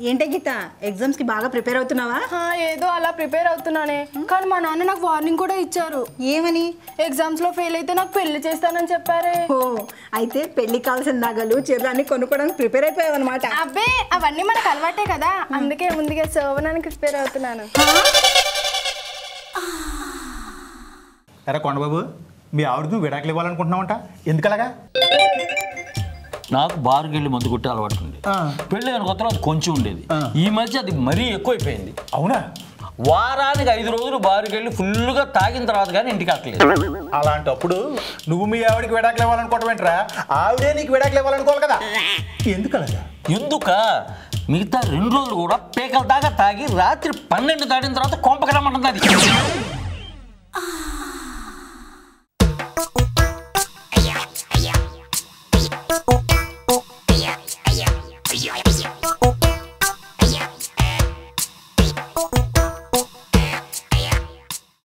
ఏంటే గీత ఎగ్జామ్స్ కి బాగా ప్రిపేర్ అవుతున్నావా ఆ, ఏదో అలా ప్రిపేర్ అవుతున్నానే కానీ మా నాన్న నాకు వార్నింగ్ కూడా ఇచ్చారు ఏమని ఎగ్జామ్స్ లో ఫెయిల్ అయితే నాకు పెళ్లి చేస్తానని చెప్పారే ఓ అయితే పెళ్లి కావాల్సిన నగలు చీరలు అన్ని కొనుక్కోవడానికి ప్రిపేర్ అయిపోయావు అనమాట అబ్బే అవన్నీ మనకు అలవాటే కదా అందుకే ముందుగా శోభనానికి ప్రిపేర్ అవుతున్నాను ఎరా కొండబాబు మీ ఆవిడకి నువ్వు విడాకులు ఇవ్వాలనుకుంటున్నావంట ఎందుకలాగా నాకు బారుకి వెళ్ళి మందు కొట్టే అలవాటు ఉంది ఆ. పెళ్ళి అయిన కొత్తలో అది కొంచెం ఉండేది ఆ. ఈ మధ్య అది మరీ ఎక్కువైపోయింది అవునా వారానికి ఐదు రోజులు బారుకి వెళ్ళి ఫుల్గా తాగిన తర్వాత కానీ ఇంటికి అక్కలేదు అలాంటప్పుడు నువ్వు మీ ఆవిడకి విడాకులు ఇవ్వాలనుకోవటం ఏంట్రా ఆవిడే నీకు విడాకులు ఇవ్వాలనుకోవాలి కదా ఎందుకలాగా ఎందుక మిగతా రెండు రోజులు కూడా పేకల దాకా తాగి రాత్రి పన్నెండు దాటిన తర్వాత కొంపకి రమ్మంటుంది అది